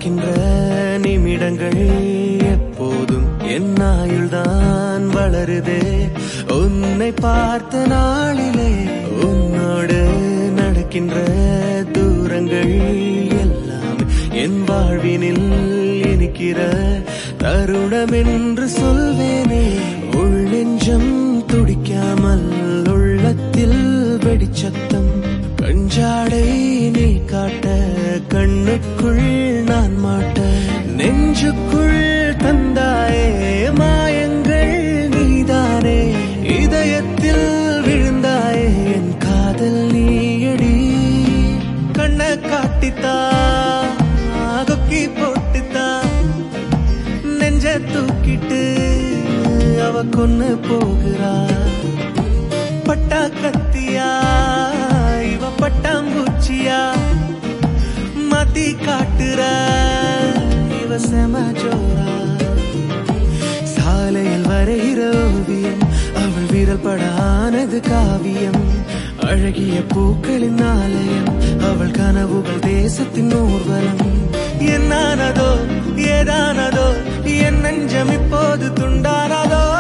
பார்க்கின்ற நிமிடங்கள் எப்போதும் என் ஆயுள்தான் வளருதே உன்னை பார்த்த நாளிலே உன்னோடு நடக்கின்ற தூரங்கள் எல்லாம் என் வாழ்வினில் இனிக்கிற தருணம் என்று சொல்வேனே உள் நெஞ்சம் துடிக்காமல் உள்ளத்தில் வெடிச்சத்தம் கஞ்சாடை நீ காட்ட கண்ணுக்குள் நான் மாட்ட நெஞ்சுக்குள் தந்தாயே மாயங்கள் நீதானே இதயத்தில் விழுந்தாயே என் காதல் நீயடி கண்ண காட்டித்தா கொக்கி போட்டுத்தா நெஞ்ச தூக்கிட்டு அவ கொன்னு போகிறா பட்டா கத்தியா இவ பட்டாம்பூச்சியா மாத்தி காட்டுற இவ செம ஜோரா சாலையில் வரைகிற ஓவியம் அவள் வீரல் படானது காவியம் அழகிய பூக்களின் ஆலயம் அவள் கனவுகள் தேசத்தின் ஊர்வலம் என்னானதோ ஏதானதோ என் நெஞ்சம் இப்போது துண்டானதோ